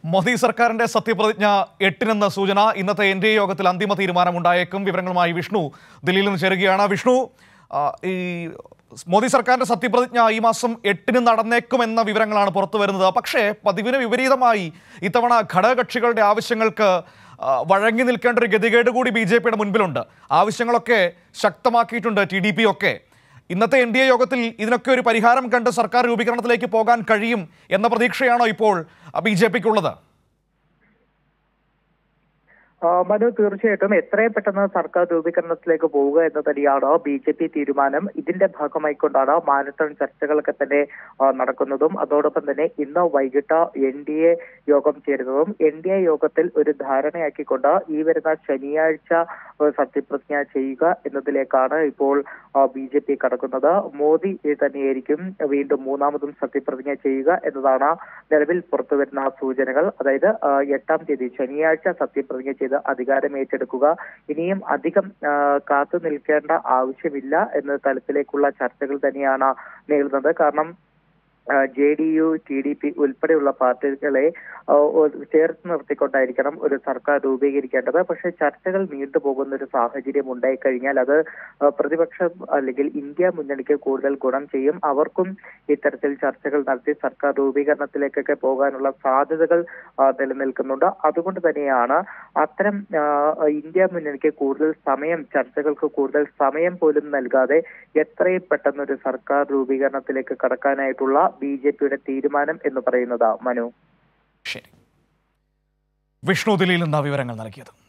മോദി സർക്കാരിന്റെ സത്യപ്രതിജ്ഞ എട്ടിനെന്ന സൂചന ഇന്നത്തെ എൻ ഡി എ യോഗത്തിൽ അന്തിമ തീരുമാനമുണ്ടായേക്കും വിവരങ്ങളുമായി വിഷ്ണു ദില്ലിയിൽ നിന്ന് ചേരുകയാണ് വിഷ്ണു ആ, ഈ മോദി സർക്കാരിന്റെ സത്യപ്രതിജ്ഞ ഈ മാസം എട്ടിന് നടന്നേക്കുമെന്ന വിവരങ്ങളാണ് പുറത്തു വരുന്നത് പക്ഷേ പതിവിന് വിപരീതമായി ഇത്തവണ ഘടകകക്ഷികളുടെ ആവശ്യങ്ങൾക്ക് ആ, വഴങ്ങി നിൽക്കേണ്ട ഒരു ഗതികേട് കൂടി ബി ജെ പിയുടെ മുൻപിലുണ്ട് ആവശ്യങ്ങളൊക്കെ ശക്തമാക്കിയിട്ടുണ്ട് ടി ഡി പി ഒക്കെ ഇന്നത്തെ എൻ ഡി എ യോഗത്തിൽ ഇതിനൊക്കെ ഒരു പരിഹാരം കണ്ട് സർക്കാർ രൂപീകരണത്തിലേക്ക് പോകാൻ കഴിയും എന്ന പ്രതീക്ഷയാണോ ഇപ്പോൾ ബി ജെ പിക്കുള്ളത് ആ, മനു തീർച്ചയായിട്ടും എത്രയും പെട്ടെന്ന് സർക്കാർ രൂപീകരണത്തിലേക്ക് പോവുക എന്ന് തന്നെയാണ് ബി ജെ പി തീരുമാനം ഇതിന്റെ ഭാഗമായിക്കൊണ്ടാണ് മാരത്തൺ ചർച്ചകളൊക്കെ തന്നെ ആ, നടക്കുന്നതും അതോടൊപ്പം തന്നെ ഇന്ന് വൈകിട്ട് എൻ ഡി എ യോഗം ചേരുന്നതും എൻ ഡി എ യോഗത്തിൽ ഒരു ധാരണയാക്കിക്കൊണ്ട് ഈ വരുന്ന ശനിയാഴ്ച ആ, സത്യപ്രതിജ്ഞ ചെയ്യുക എന്നതിലേക്കാണ് ഇപ്പോൾ ബി ജെ പി കടക്കുന്നത് മോദി തന്നെയായിരിക്കും വീണ്ടും മൂന്നാമതും സത്യപ്രതിജ്ഞ ചെയ്യുക എന്നതാണ് നിലവിൽ പുറത്തുവരുന്ന സൂചനകൾ അതായത് ആ, എട്ടാം തീയതി ശനിയാഴ്ച സത്യപ്രതിജ്ഞ ചെയ്ത് അധികാരം ഏറ്റെടുക്കുക ഇനിയും അധികം ആ, കാത്തു നിൽക്കേണ്ട ആവശ്യമില്ല എന്ന തലത്തിലേക്കുള്ള ചർച്ചകൾ തന്നെയാണ് നീളുന്നത് കാരണം J D U T D P ഉൾപ്പെടെയുള്ള പാർട്ടികളെ ആ, ഒ- ചേർത്ത് നിർത്തിക്കൊണ്ടായിരിക്കണം ഒരു സർക്കാർ രൂപീകരിക്കേണ്ടത് പക്ഷേ ചർച്ചകൾ നീണ്ടുപോകുന്ന ഒരു സാഹചര്യം ഉണ്ടായിക്കഴിഞ്ഞാൽ അത് ആ, പ്രതിപക്ഷം അല്ലെങ്കിൽ ഇന്ത്യ മുന്നണിക്ക് കൂടുതൽ ഗുണം ചെയ്യും അവർക്കും ഇത്തരത്തിൽ ചർച്ചകൾ നടത്തി സർക്കാർ രൂപീകരണത്തിലേക്കൊക്കെ പോകാനുള്ള സാധ്യതകൾ ആ, നിലനിൽക്കുന്നുണ്ട് അതുകൊണ്ട് തന്നെയാണ് അത്തരം ആ, ഇന്ത്യ മുന്നണിക്ക് കൂടുതൽ സമയം ചർച്ചകൾക്ക് കൂടുതൽ സമയം പോലും നൽകാതെ എത്രയും പെട്ടെന്ന് ഒരു സർക്കാർ രൂപീകരണത്തിലേക്ക് കടക്കാനായിട്ടുള്ള ബി ജെ പിയുടെ തീരുമാനം എന്ന് പറയുന്നത് മനു ശരി വിഷ്ണു ദില്ലിയിൽ നിന്ന് വിവരങ്ങൾ നൽകിയത്